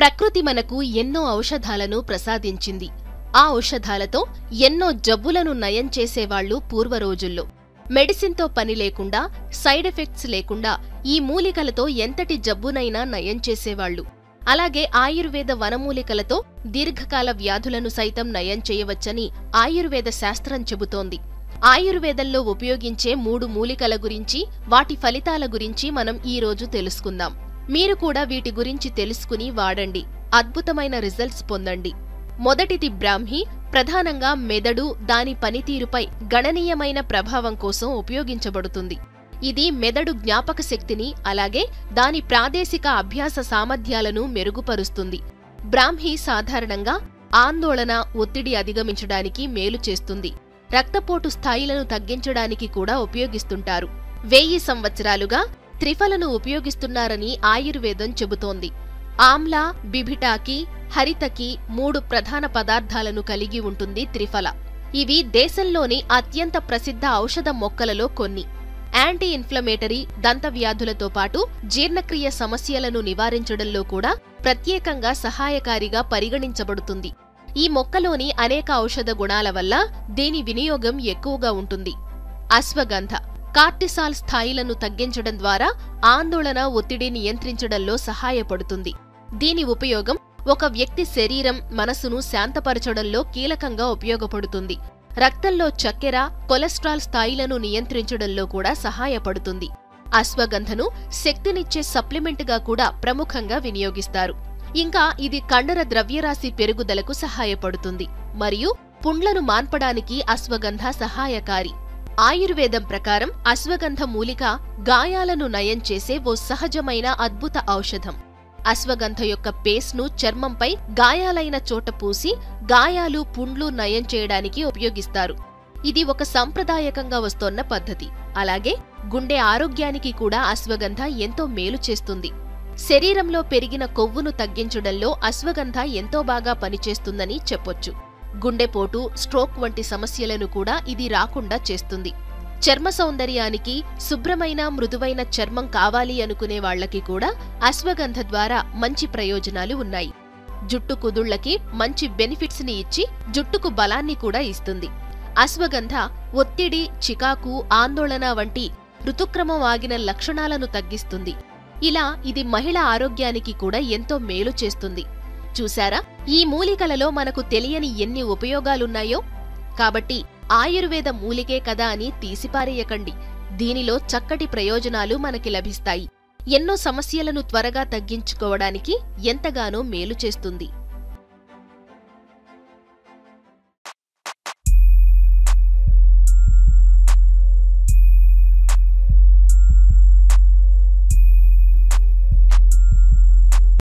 ప్రకృతి మనకు ఎన్నో ఔషధాలను ప్రసాదించింది ఆ ఔషధాలతో ఎన్నో జబ్బులను నయం చేసేవాళ్లు పూర్వరోజుల్లో మెడిసిన్తో పని లేకుండా సైడ్ ఎఫెక్ట్స్ లేకుండా ఈ మూలికలతో ఎంతటి జబ్బునైనా నయం చేసేవాళ్లు అలాగే ఆయుర్వేద వనమూలికలతో దీర్ఘకాల వ్యాధులను సైతం నయం చేయవచ్చని ఆయుర్వేద శాస్త్రం చెబుతోంది ఆయుర్వేదంలో ఉపయోగించే మూడు మూలికల గురించి వాటి ఫలితాల గురించి మనం ఈ రోజు తెలుసుకుందాం మీరు కూడా వీటి గురించి తెలుసుకుని వాడండి అద్భుతమైన రిజల్ట్స్ పొందండి మొదటిది బ్రాహ్మి ప్రధానంగా మెదడు దాని పనితీరుపై గణనీయమైన ప్రభావం కోసం ఉపయోగించబడుతుంది ఇది మెదడు జ్ఞాపక శక్తిని అలాగే దాని ప్రాదేశిక అభ్యాస సామర్థ్యాలను మెరుగుపరుస్తుంది బ్రాహ్మి సాధారణంగా ఆందోళన ఒత్తిడి అధిగమించడానికి మేలు చేస్తుంది రక్తపోటు స్థాయిలను తగ్గించడానికి కూడా ఉపయోగిస్తుంటారు వెయ్యి సంవత్సరాలుగా త్రిఫలను ఉపయోగిస్తున్నారని ఆయుర్వేదం చెబుతోంది ఆమ్లా బిభిటాకి హరితకి మూడు ప్రధాన పదార్థాలను కలిగి ఉంటుంది త్రిఫల ఇవి దేశంలోని అత్యంత ప్రసిద్ధ ఔషధ మొక్కలలో కొన్ని యాంటీ ఇన్ఫ్లమేటరీ దంతవ్యాధులతో పాటు జీర్ణక్రియ సమస్యలను నివారించడంలో కూడా ప్రత్యేకంగా సహాయకారిగా పరిగణించబడుతుంది ఈ మొక్కలోని అనేక ఔషధ గుణాల వల్ల దీని వినియోగం ఎక్కువగా ఉంటుంది అశ్వగంధ కార్టిసాల్ స్థాయిలను తగ్గించడం ద్వారా ఆందోళన ఒత్తిడి నియంత్రించడంలో సహాయపడుతుంది దీని ఉపయోగం ఒక వ్యక్తి శరీరం మనసును శాంతపరచడంలో కీలకంగా ఉపయోగపడుతుంది రక్తంలో చక్కెర కొలెస్ట్రాల్ స్థాయిలను నియంత్రించడంలో కూడా సహాయపడుతుంది అశ్వగంధను శక్తినిచ్చే సప్లిమెంట్గా కూడా ప్రముఖంగా వినియోగిస్తారు ఇంకా ఇది కండర ద్రవ్యరాశి పెరుగుదలకు సహాయపడుతుంది మరియు పుండ్లను మాన్పడానికి అశ్వగంధ సహాయకారి ఆయుర్వేదం ప్రకారం అశ్వగంధ మూలిక గాయాలను నయం చేసే ఓ సహజమైన అద్భుత ఔషధం అశ్వగంధ యొక్క పేస్ట్ను చర్మంపై గాయాలైన చోట పూసి గాయాలు పుండ్లు నయం చేయడానికి ఉపయోగిస్తారు ఇది ఒక సంప్రదాయకంగా వస్తోన్న పద్ధతి అలాగే గుండె ఆరోగ్యానికి కూడా అశ్వగంధ ఎంతో మేలు చేస్తుంది శరీరంలో పెరిగిన కొవ్వును తగ్గించడంలో అశ్వగంధ ఎంతో బాగా పనిచేస్తుందని చెప్పొచ్చు గుండెపోటు స్ట్రోక్ వంటి సమస్యలను కూడా ఇది రాకుండా చేస్తుంది చర్మ సౌందర్యానికి శుభ్రమైన మృదువైన చర్మం కావాలి అనుకునే వాళ్లకి కూడా అశ్వగంధ ద్వారా మంచి ప్రయోజనాలు ఉన్నాయి జుట్టు కుదుళ్లకి మంచి బెనిఫిట్స్ ని ఇచ్చి జుట్టుకు బలాన్ని కూడా ఇస్తుంది అశ్వగంధ ఒత్తిడి చికాకు ఆందోళన వంటి ఋతుక్రమం ఆగిన లక్షణాలను తగ్గిస్తుంది ఇలా ఇది మహిళ ఆరోగ్యానికి కూడా ఎంతో మేలు చేస్తుంది చూశారా ఈ మూలికలలో మనకు తెలియని ఎన్ని ఉపయోగాలున్నాయో కాబట్టి ఆయుర్వేద మూలికే కదా అని తీసిపారేయకండి దీనిలో చక్కటి ప్రయోజనాలు మనకి లభిస్తాయి ఎన్నో సమస్యలను త్వరగా తగ్గించుకోవడానికి ఎంతగానో మేలు చేస్తుంది